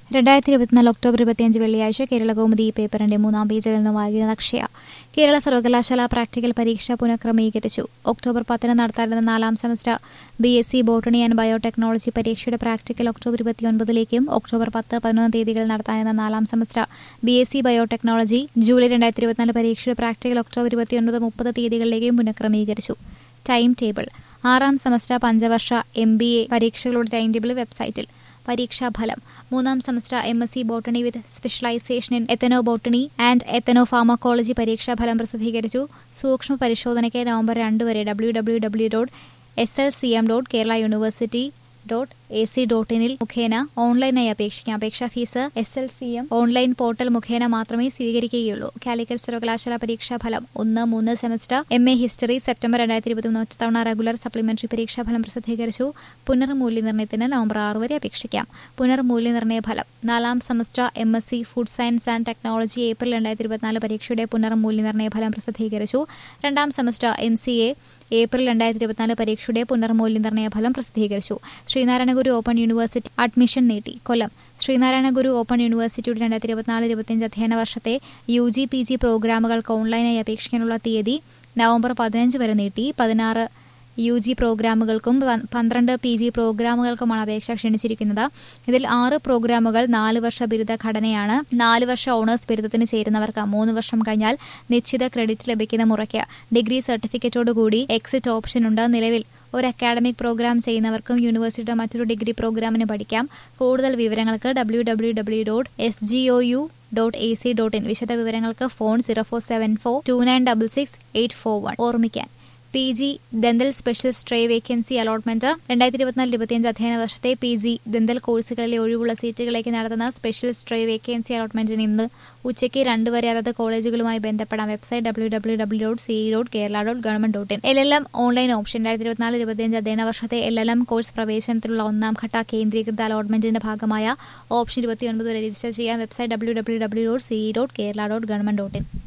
രണ്ടായിരത്തി ഇരുപത്തിനാല് ഒക്ടോബർ ഇരുപത്തിയഞ്ച് വെള്ളിയാഴ്ച കേരള കൗമുദി ഈ പേപ്പറിന്റെ മൂന്നാം പേജിൽ നിന്ന് വായിക്കുന്ന അക്ഷയ കേരള സർവകലാശാല പ്രാക്ടിക്കൽ പരീക്ഷ പുനഃക്രമീകരിച്ചു ഒക്ടോബർ പത്തിന് നടത്താനിരുന്ന നാലാം semester B S C botany and biotechnology പരീക്ഷയുടെ പ്രാക്ടിക്കൽ ഒക്ടോബർ ഇരുപത്തിയൊൻപതിലേക്കും ഒക്ടോബർ പത്ത് പതിനൊന്ന് തീയതികളിൽ നടത്താനിരുന്ന നാലാം semester B S C biotechnology July രണ്ടായിരത്തി ഇരുപത്തിനാല് പരീക്ഷയുടെ പ്രാക്ടിക്കൽ ഒക്ടോബർ ഇരുപത്തിയൊൻപത് മുപ്പത് തീയതികളിലേക്കും പുനഃക്രമീകരിച്ചു ടൈം ടേബിൾ ആറാം സെമസ്റ്റർ പഞ്ചവർഷ എം ബി എ പരീക്ഷകളുടെ ടൈം ടേബിൾ വെബ്സൈറ്റിൽ പരീക്ഷാഫലം മൂന്നാം semester M S C botany with specialisation in ethnobotany and ethnopharmacology പരീക്ഷാഫലം പ്രസിദ്ധീകരിച്ചു സൂക്ഷ്മ പരിശോധനയ്ക്ക് നവംബർ രണ്ട് വരെ W W W dot S L C M dot Kerala university dot A C dot ഇനിൽ മുഖേന ഓൺലൈനായി അപേക്ഷിക്കാം അപേക്ഷാ fee S L C M online portal മുഖേന മാത്രമേ സ്വീകരിക്കുകയുള്ളൂ കാലിക്കറ്റ് സർവകലാശാല പരീക്ഷാ ഫലം ഒന്ന് മൂന്ന് semester M A history September രണ്ടായിരത്തി ഇരുപത്തിമൂന്ന് ഒറ്റത്തവണ റെഗുലർ സപ്ലിമെന്ററി പരീക്ഷാ ഫലം പ്രസിദ്ധീകരിച്ചു പുനർമൂല്യനിർണ്ണയത്തിന് നവംബർ ആറ് വരെ അപേക്ഷിക്കാം പുനർമൂല്യനിർണ്ണയ ഫലം നാലാം semester M S C food science and technology April രണ്ടായിരത്തി ഇരുപത്തിനാല് പരീക്ഷയുടെ പുനർമൂല്യനിർണ്ണയ ഫലം പ്രസിദ്ധീകരിച്ചു രണ്ടാം semester M C A April രണ്ടായിരത്തി ഇരുപത്തിനാല് പരീക്ഷയുടെ പുനർമൂല്യനിർണ്ണയ ഫലം പ്രസിദ്ധീകരിച്ചു Sreenarayana Guru open university admission നേടി കൊല്ലം ശ്രീനാരായണ ഗുരു ഓപ്പൺ യൂണിവേഴ്സിറ്റിയുടെ രണ്ടായിരത്തി ഇരുപത്തിനാല് ഇരുപത്തിയഞ്ച് അധ്യയന വർഷത്തെ യു ജി പി ജി പ്രോഗ്രാമുകൾക്ക് ഓൺലൈനായി അപേക്ഷിക്കാനുള്ള തീയതി നവംബർ പതിനഞ്ച് വരെ നീട്ടി പതിനാറ് യു ജി പ്രോഗ്രാമുകൾക്കും പന്ത്രണ്ട് പി ജി പ്രോഗ്രാമുകൾക്കുമാണ് അപേക്ഷ ക്ഷണിച്ചിരിക്കുന്നത് ഇതിൽ ആറ് പ്രോഗ്രാമുകൾ നാല് വർഷ ബിരുദ ഘടനയാണ് നാല് വർഷ ഓണേഴ്സ് ബിരുദത്തിന് ചേരുന്നവർക്ക് മൂന്ന് വർഷം കഴിഞ്ഞാൽ നിശ്ചിത ക്രെഡിറ്റ് ലഭിക്കുന്ന മുറയ്ക്ക് ഡിഗ്രി സർട്ടിഫിക്കറ്റോടുകൂടി എക്സിറ്റ് ഓപ്ഷനുണ്ട് നിലവിൽ ഒരു അക്കാഡമിക് പ്രോഗ്രാം ചെയ്യുന്നവർക്കും യൂണിവേഴ്സിറ്റിയുടെ മറ്റൊരു ഡിഗ്രി പ്രോഗ്രാമിന് പഠിക്കാം കൂടുതൽ വിവരങ്ങൾക്ക് W W W dot S G O U dot A C dot in വിശദ വിവരങ്ങൾക്ക് phone zero four seven four two nine double six eight four one ഓർമ്മിക്കാൻ P G dental specialist stray vacancy allotment രണ്ടായിരത്തി ഇരുപത്തിനാല് ഇരുപത്തിയഞ്ച് അധ്യയന വർഷത്തെ P G dental കോഴ്സുകളിലെ ഒഴിവുള്ള സീറ്റുകളിലേക്ക് നടത്തുന്ന സ്പെഷ്യലിസ്റ്റ് ട്രേ വേക്കൻസി അലോട്ട്മെന്റിന് ഇന്ന് ഉച്ചയ്ക്ക് രണ്ട് വരെ അതത് കോളേജുകളുമായി ബന്ധപ്പെടാം website W W W dot C dot Kerala dot government dot in L L M online option രണ്ടായിരത്തി ഇരുപത്തിനാല് ഇരുപത്തിയഞ്ച് അധ്യയന വർഷത്തെ എൽ എൽ എം കോഴ്സ് പ്രവേശനത്തിലുള്ള ഒന്നാം ഘട്ട കേന്ദ്രീകൃത അലോട്ട്മെന്റിന്റെ ഭാഗമായ ഓപ്ഷൻ ഇരുപത്തിയൊൻപത് വരെ രജിസ്റ്റർ ചെയ്യാം website W W W dot C dot Kerala dot government dot in